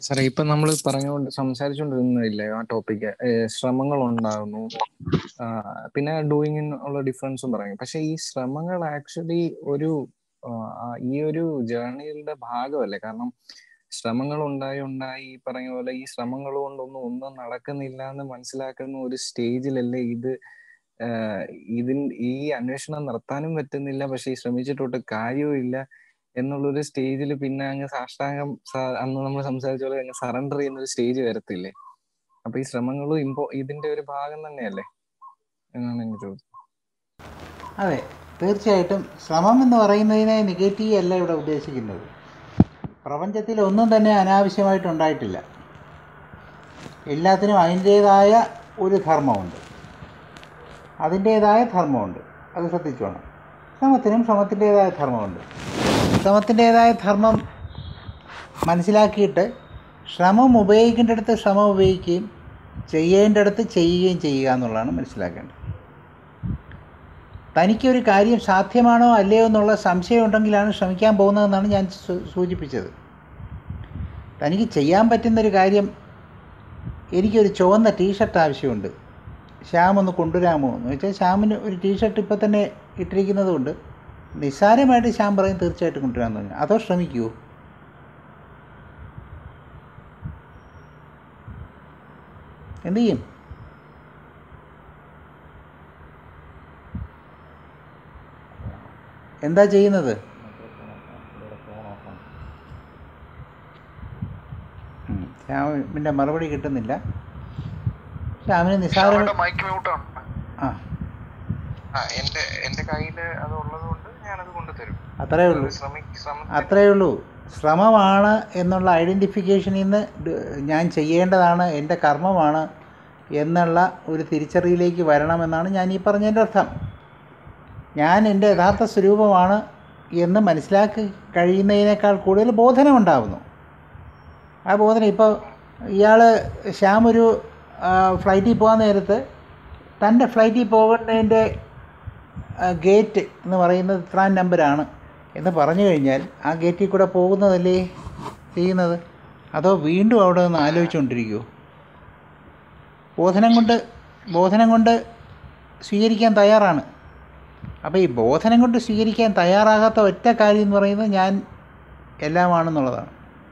സാറേ ഇപ്പൊ നമ്മൾ പറഞ്ഞുകൊണ്ട് സംസാരിച്ചുകൊണ്ടിരുന്നില്ലേ ആ ടോപ്പിക്ക് ശ്രമങ്ങൾ ഉണ്ടാകുന്നു ആ, പിന്നെ ഡൂയിങ്ങിന് ഉള്ള ഡിഫറൻസും പറഞ്ഞു പക്ഷെ ഈ ശ്രമങ്ങൾ ആക്ച്വലി ഒരു ആ, ആ, ഈ ഒരു ജേർണിയുടെ ഭാഗമല്ലേ കാരണം ശ്രമങ്ങൾ ഉണ്ടായി ഉണ്ടായി ഈ പറഞ്ഞ പോലെ ഈ ശ്രമങ്ങൾ കൊണ്ടൊന്നും ഒന്നും നടക്കുന്നില്ല എന്ന് മനസ്സിലാക്കുന്ന ഒരു സ്റ്റേജിലല്ലേ ഇത് ആഹ് ഇതിൻ ഈ അന്വേഷണം നിർത്താനും പറ്റുന്നില്ല പക്ഷെ ഈ ശ്രമിച്ചിട്ടൊട്ട് കാര്യവും ഇല്ല എന്നുള്ളൊരു സ്റ്റേജിൽ പിന്നെ അങ്ങ് സാഷ്ടാംഗം സ- അന്ന് നമ്മൾ സംസാരിച്ച പോലെ അങ്ങ് സറണ്ടർ ചെയ്യുന്ന ഒരു സ്റ്റേജ് വരത്തില്ലേ അപ്പൊ ഈ ശ്രമങ്ങളും ഇമ്പോ ഇതിന്റെ ഒരു ഭാഗം തന്നെയല്ലേ എന്നാണ് എന്റെ ചോദ്യം അതെ തീർച്ചയായിട്ടും ശ്രമം എന്ന് പറയുന്നതിനെ നെഗറ്റീവ് അല്ല ഇവിടെ ഉദ്ദേശിക്കുന്നത് പ്രപഞ്ചത്തിൽ ഒന്നും തന്നെ അനാവശ്യമായിട്ടുണ്ടായിട്ടില്ല എല്ലാത്തിനും അതിൻ്റേതായ ഒരു ധർമ്മമുണ്ട് അതിൻ്റേതായ ധർമ്മമുണ്ട് അത് ശ്രദ്ധിച്ചോണം ശ്രമത്തിനും ശ്രമത്തിൻ്റേതായ ധർമ്മമുണ്ട് ശ്രമത്തിൻ്റേതായ ധർമ്മം മനസ്സിലാക്കിയിട്ട് ശ്രമം ഉപയോഗിക്കേണ്ടടുത്ത് ശ്രമം ഉപയോഗിക്കുകയും ചെയ്യേണ്ടടുത്ത് ചെയ്യുകയും ചെയ്യുക എന്നുള്ളതാണ് മനസ്സിലാക്കേണ്ടത് തനിക്കൊരു കാര്യം സാധ്യമാണോ അല്ലയോ എന്നുള്ള സംശയം ഉണ്ടെങ്കിലാണ് ശ്രമിക്കാൻ പോകുന്നതെന്നാണ് ഞാൻ സൂ- സൂചിപ്പിച്ചത് തനിക്ക് ചെയ്യാൻ പറ്റുന്നൊരു കാര്യം എനിക്കൊരു ചുവന്ന ടീഷർട്ട് ആവശ്യമുണ്ട് ശ്യാം ഒന്ന് കൊണ്ടുവരാമോ എന്ന് വെച്ചാൽ ശ്യാമിന് ഒരു ടീഷർട്ട് ഇപ്പം തന്നെ ഇട്ടിരിക്കുന്നത് കൊണ്ട് നിസ്സാരമായിട്ട് ശ്യാം പറയും തീർച്ചയായിട്ടും കൊണ്ടുവരാമെന്ന് പറഞ്ഞു അതോ ശ്രമിക്കുമോ എന്ത് ചെയ്യും എന്താ ചെയ്യുന്നത് ഉം. ശ്യാമിൻ്റെ മറുപടി കിട്ടുന്നില്ല ശ്യാമിന് നിസ്സാര ശ്യാമേട്ടൻ മൈക്ക് മ്യൂട്ടാണ് ആ ആ എന്റെ എന്റെ കയ്യില് അത് ഉള്ളത് കൊണ്ട് ഞാനത് കൊണ്ടുതരും അത്രേ ഉള്ളൂ ശ്രമി ശ്രമ അത്രേ ഉള്ളൂ ശ്രമമാണ് എന്നുള്ള ഐഡൻറ്റിഫിക്കേഷനിൽ നിന്ന് ഡ- ഞാൻ ചെയ്യേണ്ടതാണ് എൻ്റെ കർമ്മമാണ് എന്നുള്ള ഒരു തിരിച്ചറിയിലേക്ക് വരണമെന്നാണ് ഞാൻ ഈ പറഞ്ഞതിൻ്റെ അർത്ഥം ഞാൻ എൻ്റെ യഥാർത്ഥ സ്വരൂപമാണ് എന്ന് മനസ്സിലാക്കി കഴിയുന്നതിനേക്കാൾ കൂടുതൽ ബോധനം ഉണ്ടാകുന്നു ആ ബോധനം ഇപ്പോൾ ഇയാൾ ശ്യാം ഒരു ആ, ഫ്ലൈറ്റിൽ പോകാൻ നേരത്ത് തൻ്റെ ഫ്ലൈറ്റിൽ പോകേണ്ടതിൻ്റെ ഗേറ്റ് എന്ന് പറയുന്നത് ഇത്രാം നമ്പറാണ് എന്ന് പറഞ്ഞു കഴിഞ്ഞാൽ ആ ഗേറ്റിൽ കൂടെ പോകുന്നതല്ലേ ചെയ്യുന്നത് അതോ വീണ്ടും അവിടെ നിന്ന് ആലോചിച്ചുകൊണ്ടിരിക്കുമോ ബോധനം കൊണ്ട് ബോധനം കൊണ്ട് സ്വീകരിക്കാൻ തയ്യാറാണ് അപ്പോൾ ഈ ബോധനം കൊണ്ട് സ്വീകരിക്കാൻ തയ്യാറാകാത്ത ഒറ്റ കാര്യം എന്ന് പറയുന്നത് ഞാൻ എല്ലാമാണെന്നുള്ളതാണ്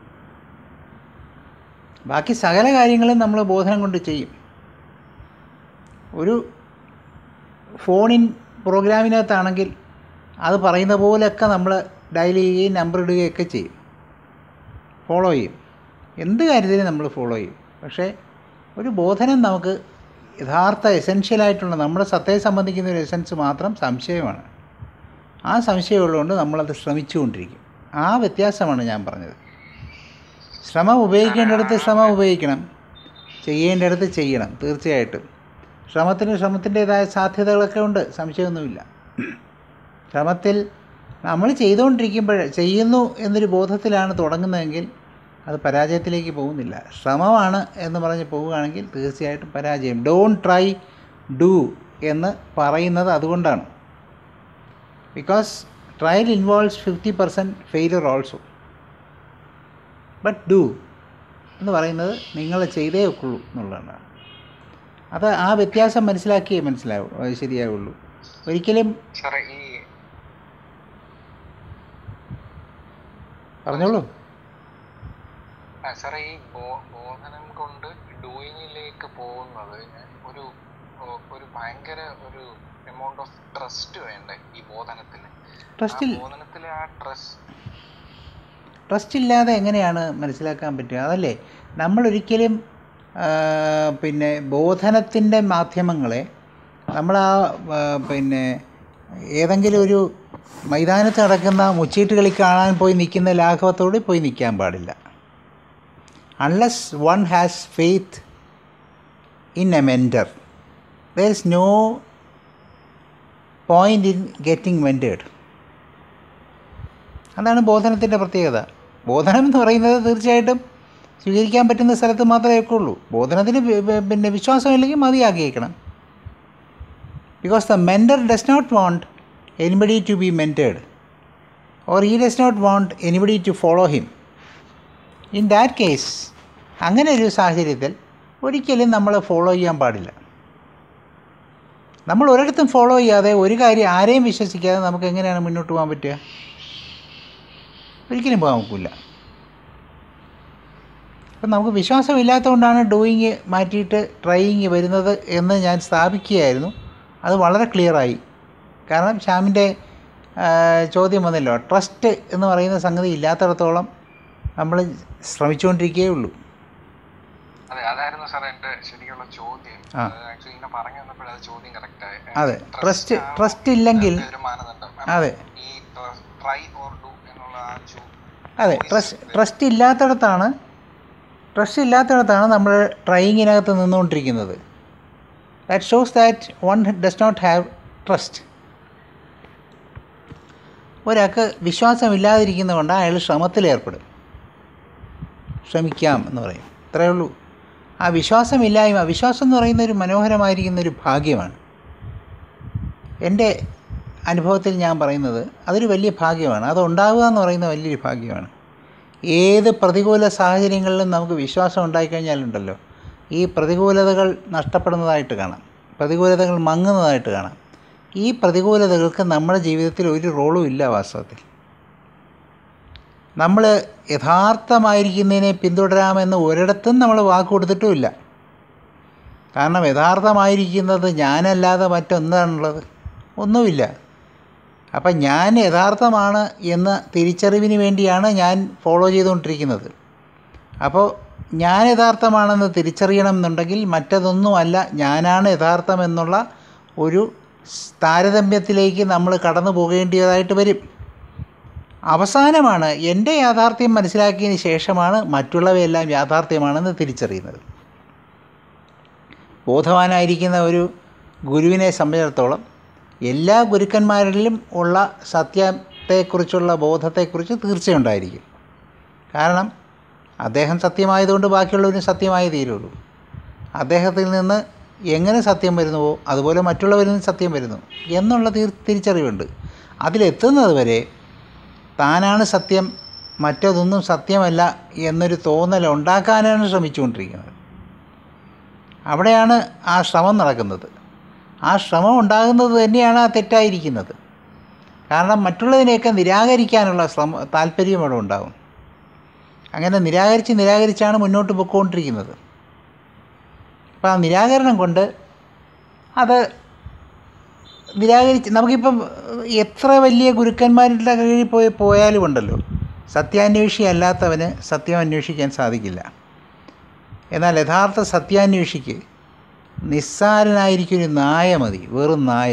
ബാക്കി സകല കാര്യങ്ങളും നമ്മൾ ബോധനം കൊണ്ട് ചെയ്യും ഒരു ഫോണിൻ പ്രോഗ്രാമിനകത്താണെങ്കിൽ അത് പറയുന്ന പോലെയൊക്കെ നമ്മൾ ഡയൽ ചെയ്യുകയും നമ്പർ ഇടുകയൊക്കെ ചെയ്യും ഫോളോ ചെയ്യും എന്ത് കാര്യത്തിനും നമ്മൾ ഫോളോ ചെയ്യും പക്ഷേ ഒരു ബോധനം നമുക്ക് യഥാർത്ഥ എസെൻഷ്യലായിട്ടുള്ള നമ്മുടെ സത്തയെ സംബന്ധിക്കുന്ന ഒരു എസൻസ് മാത്രം സംശയമാണ് ആ സംശയമുള്ളതുകൊണ്ട് നമ്മളത് ശ്രമിച്ചുകൊണ്ടിരിക്കും ആ വ്യത്യാസമാണ് ഞാൻ പറഞ്ഞത് ശ്രമം ഉപയോഗിക്കേണ്ടടുത്ത് ശ്രമം ഉപയോഗിക്കണം ചെയ്യേണ്ടടുത്ത് ചെയ്യണം തീർച്ചയായിട്ടും ശ്രമത്തിന് ശ്രമത്തിൻ്റേതായ സാധ്യതകളൊക്കെ ഉണ്ട് സംശയമൊന്നുമില്ല ശ്രമത്തിൽ നമ്മൾ ചെയ്തുകൊണ്ടിരിക്കുമ്പോൾ ചെയ്യുന്നു എന്നൊരു ബോധത്തിലാണ് തുടങ്ങുന്നതെങ്കിൽ അത് പരാജയത്തിലേക്ക് പോകുന്നില്ല ശ്രമമാണ് എന്ന് പറഞ്ഞ് പോവുകയാണെങ്കിൽ തീർച്ചയായിട്ടും പരാജയം ഡോൺ ട്രൈ ഡു എന്ന് പറയുന്നത് അതുകൊണ്ടാണ് because trial involves fifty percent failure also but do എന്ന് പറയുന്നത് നിങ്ങൾ ചെയ്തേ ഒക്കുള്ളൂ എന്നുള്ളതാണ് അത് ആ വ്യത്യാസം മനസ്സിലാക്കിയേ മനസ്സിലാവൂ അത് ശരിയാവുള്ളൂ ഒരിക്കലും സാറേ ഈ പറഞ്ഞോളൂ ആ, സാറേ ഈ ബോ- ബോധനം കൊണ്ട് ഡൂയിങ്ങിലേക്ക് പോകുന്നത് ഒരു ഒ- ഒരു ഭയങ്കര ഒരു എമൗണ്ട് ഓഫ് ട്രസ്റ്റ് വേണ്ടേ ഈ ബോധനത്തിന് ട്രസ്റ്റിൽ ആ ബോധനത്തിലെ ആ ട്രസ്റ്റ് ട്രസ്റ്റ് ഇല്ലാതെ എങ്ങനെയാണ് മനസ്സിലാക്കാൻ പറ്റുക അതല്ലേ നമ്മളൊരിക്കലും ആ, പിന്നെ ബോധനത്തിൻ്റെ മാധ്യമങ്ങളെ നമ്മൾ ആ ആ, പിന്നെ ഏതെങ്കിലും ഒരു മൈതാനത്ത് നടക്കുന്ന മുച്ചീട്ട് കളി കാണാൻ പോയി നിൽക്കുന്ന ലാഘവത്തോട് പോയി നിൽക്കാൻ പാടില്ല unless one has faith in a mentor there is no point in getting mentored അതാണ് ബോധനത്തിൻ്റെ പ്രത്യേകത ബോധനം എന്ന് പറയുന്നത് തീർച്ചയായിട്ടും സ്വീകരിക്കാൻ പറ്റുന്ന സ്ഥലത്ത് മാത്രമേ ഒക്കെ ഉള്ളൂ ബോധനത്തിന് വി- വി- പിന്നെ വിശ്വാസമില്ലെങ്കിൽ മതിയാക്കിയേക്കണം because the mentor does not want anybody to be mentored or he does not want anybody to follow him. In that case, അങ്ങനെ ഒരു സാഹചര്യത്തിൽ ഒരിക്കലും നമ്മൾ ഫോളോ ചെയ്യാൻ പാടില്ല നമ്മൾ ഒരിടത്തും ഫോളോ ചെയ്യാതെ ഒരു കാര്യം ആരെയും വിശ്വസിക്കാതെ നമുക്ക് എങ്ങനെയാണ് മുന്നോട്ട് പോകാൻ പറ്റുക ഒരിക്കലും പോകാൻ നോക്കില്ല അപ്പം നമുക്ക് വിശ്വാസമില്ലാത്തതുകൊണ്ടാണ് ഡൂയിങ് മാറ്റിയിട്ട് ട്രൈയിങ് വരുന്നത് എന്ന് ഞാൻ സ്ഥാപിക്കുകയായിരുന്നു അത് വളരെ ക്ലിയറായി കാരണം ശ്യാമിൻ്റെ ചോദ്യം വന്നല്ലോ ട്രസ്റ്റ് എന്ന് പറയുന്ന സംഗതി ഇല്ലാത്തിടത്തോളം നമ്മൾ ശ്രമിച്ചുകൊണ്ടിരിക്കുകയേ ഉള്ളൂ അതെ അതായിരുന്നു സാർ എന്റെ ശരിക്കുള്ള ചോദ്യം ആ. ആക്ച്വലി ഇങ്ങനെ പറഞ്ഞു വന്നപ്പോഴേ അത് ചോദ്യം കറക്റ്റ് ആയി അതെ ട്രസ്റ്റ് ട്രസ്റ്റ് ഇല്ലെങ്കിൽ ഒരു മാനദണ്ഡം അതെ ഈ ട്രൈ ഓർ ഡു എന്നുള്ള ആ ചോ അതെ ട്രസ്റ്റ് ട്രസ്റ്റ് ഇല്ലാത്തിടത്താണ് ട്രസ്റ്റ് ഇല്ലാത്തിടത്താണ് നമ്മൾ ട്രൈയിങ്ങിനകത്ത് നിന്നുകൊണ്ടിരിക്കുന്നത് that shows that one does not have trust ഒരാൾക്ക് വിശ്വാസമില്ലാതിരിക്കുന്നതുകൊണ്ട് അയാൾ ശ്രമത്തിലേർപ്പെടും ശ്രമിക്കാം എന്ന് പറയും അത്രയേ ഉള്ളൂ ആ വിശ്വാസമില്ലായ്മ വിശ്വാസം എന്ന് പറയുന്ന ഒരു മനോഹരമായിരിക്കുന്ന ഒരു ഭാഗ്യമാണ് എൻ്റെ അനുഭവത്തിൽ ഞാൻ പറയുന്നത് അതൊരു വലിയ ഭാഗ്യമാണ് അത് ഉണ്ടാവുക എന്ന് പറയുന്ന വലിയൊരു ഭാഗ്യമാണ് ഏത് പ്രതികൂല സാഹചര്യങ്ങളിലും നമുക്ക് വിശ്വാസം ഉണ്ടായിക്കഴിഞ്ഞാലുണ്ടല്ലോ ഈ പ്രതികൂലതകൾ നഷ്ടപ്പെടുന്നതായിട്ട് കാണാം പ്രതികൂലതകൾ മങ്ങുന്നതായിട്ട് കാണാം ഈ പ്രതികൂലതകൾക്ക് നമ്മുടെ ജീവിതത്തിൽ ഒരു റോളും ഇല്ല വാസ്തവത്തിൽ നമ്മൾ യഥാർത്ഥമായിരിക്കുന്നതിനെ പിന്തുടരാമെന്ന് ഒരിടത്തും നമ്മൾ വാക്ക് കൊടുത്തിട്ടുമില്ല കാരണം യഥാർത്ഥമായിരിക്കുന്നത് ഞാനല്ലാതെ മറ്റൊന്നാണുള്ളത് ഒന്നുമില്ല അപ്പം ഞാൻ യഥാർത്ഥമാണ് എന്ന തിരിച്ചറിവിന് വേണ്ടിയാണ് ഞാൻ ഫോളോ ചെയ്തുകൊണ്ടിരിക്കുന്നത് അപ്പോൾ ഞാൻ യഥാർത്ഥമാണെന്ന് തിരിച്ചറിയണം എന്നുണ്ടെങ്കിൽ മറ്റതൊന്നുമല്ല ഞാനാണ് യഥാർത്ഥം എന്നുള്ള ഒരു താരതമ്യത്തിലേക്ക് നമ്മൾ കടന്നു പോകേണ്ടതായിട്ട് വരും അവസാനമാണ് എൻ്റെ യാഥാർത്ഥ്യം മനസ്സിലാക്കിയതിന് ശേഷമാണ് മറ്റുള്ളവയെല്ലാം യാഥാർത്ഥ്യമാണെന്ന് തിരിച്ചറിയുന്നത് ബോധവാനായിരിക്കുന്ന ഒരു ഗുരുവിനെ സംബന്ധിച്ചിടത്തോളം എല്ലാ ഗുരുക്കന്മാരിലും ഉള്ള സത്യത്തെക്കുറിച്ചുള്ള ബോധത്തെക്കുറിച്ച് തീർച്ചയുണ്ടായിരിക്കും കാരണം അദ്ദേഹം സത്യമായതുകൊണ്ട് ബാക്കിയുള്ളവരും സത്യമായി തീരുള്ളൂ അദ്ദേഹത്തിൽ നിന്ന് എങ്ങനെ സത്യം വരുന്നുവോ അതുപോലെ മറ്റുള്ളവരിൽ നിന്ന് സത്യം വരുന്നു എന്നുള്ള തീർ തിരിച്ചറിവുണ്ട് അതിലെത്തുന്നത് വരെ താനാണ് സത്യം മറ്റതൊന്നും സത്യമല്ല എന്നൊരു തോന്നൽ ഉണ്ടാക്കാനാണ് ശ്രമിച്ചുകൊണ്ടിരിക്കുന്നത് അവിടെയാണ് ആ ശ്രമം നടക്കുന്നത് ആ ശ്രമം ഉണ്ടാകുന്നത് തന്നെയാണ് ആ തെറ്റായിരിക്കുന്നത് കാരണം മറ്റുള്ളതിനെയൊക്കെ നിരാകരിക്കാനുള്ള ശ്രമ താല്പര്യം അവിടെ ഉണ്ടാകും അങ്ങനെ നിരാകരിച്ച് നിരാകരിച്ചാണ് മുന്നോട്ട് പൊയ്ക്കൊണ്ടിരിക്കുന്നത് അപ്പോൾ ആ നിരാകരണം കൊണ്ട് അത് നിരാകരിച്ച് നമുക്കിപ്പം എത്ര വലിയ ഗുരുക്കന്മാരുടെ കീഴിൽ പോയി പോയാലും ഉണ്ടല്ലോ സത്യാന്വേഷി അല്ലാത്തവന് സത്യം അന്വേഷിക്കാൻ സാധിക്കില്ല എന്നാൽ യഥാർത്ഥ സത്യാന്വേഷിക്ക് നിസ്സാരനായിരിക്കൊരു നായ മതി വെറും നായ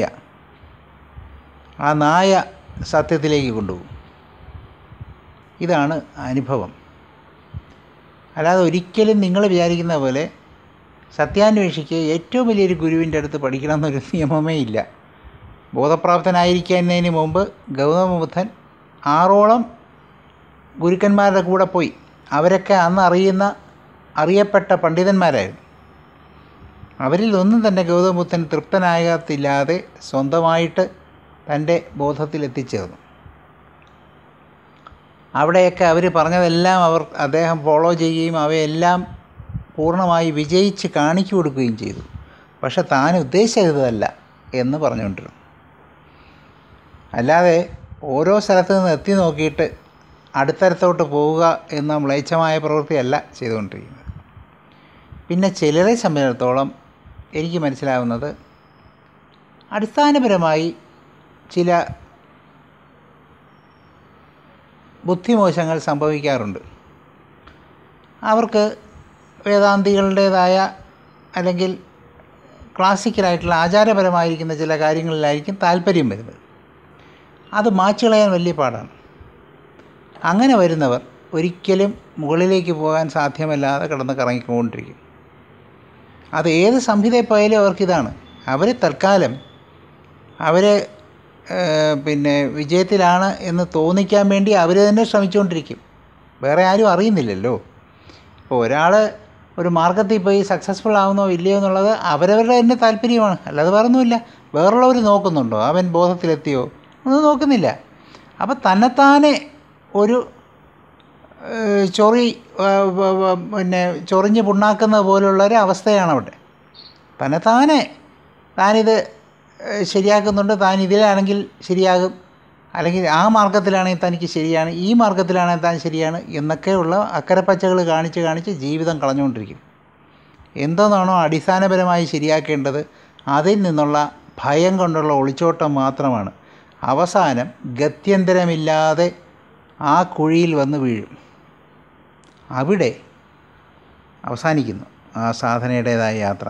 ആ നായ സത്യത്തിലേക്ക് കൊണ്ടുപോകും ഇതാണ് അനുഭവം അല്ലാതെ ഒരിക്കലും നിങ്ങൾ വിചാരിക്കുന്ന പോലെ സത്യാന്വേഷിക്ക് ഏറ്റവും വലിയൊരു ഗുരുവിൻ്റെ അടുത്ത് പഠിക്കണം എന്നൊരു നിയമമേ ഇല്ല ബോധപ്രാപ്തനായിരിക്കുന്നതിന് മുമ്പ് ഗൗതമ ബുദ്ധൻ ആറോളം ഗുരുക്കന്മാരുടെ കൂടെ പോയി അവരൊക്കെ അന്ന് അറിയുന്ന അറിയപ്പെട്ട പണ്ഡിതന്മാരായിരുന്നു അവരിൽ ഒന്നും തന്നെ ഗൗതമ ബുദ്ധൻ തൃപ്തനാകത്തില്ലാതെ സ്വന്തമായിട്ട് തൻ്റെ ബോധത്തിൽ എത്തിച്ചേർന്നു അവിടെയൊക്കെ അവർ പറഞ്ഞതെല്ലാം അവർ അദ്ദേഹം ഫോളോ ചെയ്യുകയും അവയെല്ലാം പൂർണ്ണമായി വിജയിച്ച് കാണിച്ചു കൊടുക്കുകയും ചെയ്തു പക്ഷെ താൻ ഉദ്ദേശിച്ചതല്ല എന്ന് പറഞ്ഞുകൊണ്ടിരുന്നു അല്ലാതെ ഓരോ സ്ഥലത്ത് നിന്ന് എത്തി നോക്കിയിട്ട് അടുത്തരത്തോട്ട് പോവുക എന്ന മ്ലേച്ഛമായ പ്രവൃത്തിയല്ല ചെയ്തുകൊണ്ടിരിക്കുന്നത് പിന്നെ ചിലരെ സംബന്ധിച്ചിടത്തോളം എനിക്ക് മനസ്സിലാവുന്നത് അടിസ്ഥാനപരമായി ചില ബുദ്ധിമോശങ്ങൾ സംഭവിക്കാറുണ്ട് അവർക്ക് വേദാന്തികളുടേതായ അല്ലെങ്കിൽ ക്ലാസിക്കലായിട്ടുള്ള ആചാരപരമായിരിക്കുന്ന ചില കാര്യങ്ങളിലായിരിക്കും താല്പര്യം വരുന്നത് അത് മാച്ചുകളയാൻ വലിയ പാടാണ് അങ്ങനെ വരുന്നവർ ഒരിക്കലും മുകളിലേക്ക് പോകാൻ സാധ്യമല്ലാതെ കിടന്ന് കറങ്ങിക്കൊണ്ടിരിക്കും അത് ഏത് സംഹിതയിൽ പോയാലും അവർക്കിതാണ് അവർ തൽക്കാലം അവർ പിന്നെ വിജയത്തിലാണ് എന്ന് തോന്നിക്കാൻ വേണ്ടി അവർ തന്നെ ശ്രമിച്ചുകൊണ്ടിരിക്കും വേറെ ആരും അറിയുന്നില്ലല്ലോ ഇപ്പോൾ ഒരാൾ ഒരു മാർഗത്തിൽ പോയി സക്സസ്ഫുൾ ആവുന്നോ ഇല്ലയോ എന്നുള്ളത് അവരവരുടെ തന്നെ താല്പര്യമാണ് അല്ലാതെ വേറൊന്നുമില്ല വേറുള്ളവർ നോക്കുന്നുണ്ടോ അവൻ ബോധത്തിലെത്തിയോ ഒന്നും നോക്കുന്നില്ല അപ്പോൾ തന്നെത്താനെ ഒരു ഏഹ്, ചൊറി ഏഹ്, വ- വ- പിന്നെ ചൊറിഞ്ഞ് പുണ്ണാക്കുന്ന പോലുള്ള ഒരു അവസ്ഥയാണ് അവിടെ തന്നെത്താനെ താനിത് ഏഹ്, ശരിയാക്കുന്നുണ്ട് താൻ ഇതിലാണെങ്കിൽ ശരിയാകും അല്ലെങ്കിൽ ആ മാർഗത്തിലാണെങ്കിൽ തനിക്ക് ശരിയാണ് ഈ മാർഗത്തിലാണെങ്കിൽ താൻ ശരിയാണ് എന്നൊക്കെയുള്ള അക്കരപ്പച്ചകൾ കാണിച്ച് കാണിച്ച് ജീവിതം കളഞ്ഞുകൊണ്ടിരിക്കും എന്തോന്നാണോ അടിസ്ഥാനപരമായി ശരിയാക്കേണ്ടത് അതിൽ നിന്നുള്ള ഭയം കൊണ്ടുള്ള ഒളിച്ചോട്ടം മാത്രമാണ് അവസാനം ഗത്യന്തരമില്ലാതെ ആ കുഴിയിൽ വന്ന് വീഴും അവിടെ അവസാനിക്കുന്നു ആ സാധനയുടേതായ യാത്ര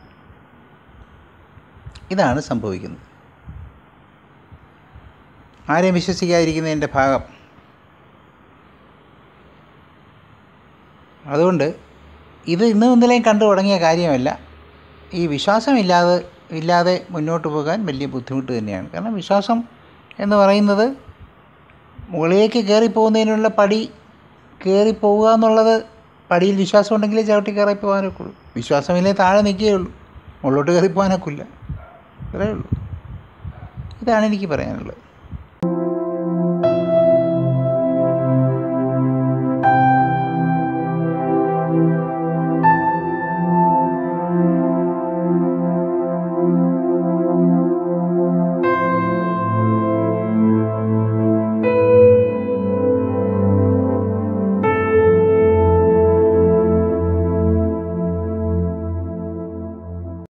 ഇതാണ് സംഭവിക്കുന്നത് ആരെയും വിശ്വസിക്കാതിരിക്കുന്നതിൻ്റെ ഭാഗം അതുകൊണ്ട് ഇത് ഇന്നും ഇന്നലെയും കണ്ടു തുടങ്ങിയ കാര്യമല്ല ഈ വിശ്വാസമില്ലാതെ ഇല്ലാതെ മുന്നോട്ട് പോകാൻ വലിയ ബുദ്ധിമുട്ട് തന്നെയാണ് കാരണം വിശ്വാസം എന്ന് പറയുന്നത് മുകളിലേക്ക് കയറിപ്പോകുന്നതിനുള്ള പടി കയറിപ്പോവുക എന്നുള്ളത് പടിയിൽ വിശ്വാസം ഉണ്ടെങ്കിലേ ചവിട്ടി കയറി പോകാനൊക്കെ ഉള്ളൂ വിശ്വാസമില്ലേ താഴെ നിൽക്കുകയുള്ളൂ മുകളിലോട്ട് കയറി പോകാനൊക്കില്ല അത്രയേ ഉള്ളൂ ഇതാണ് എനിക്ക് പറയാനുള്ളത്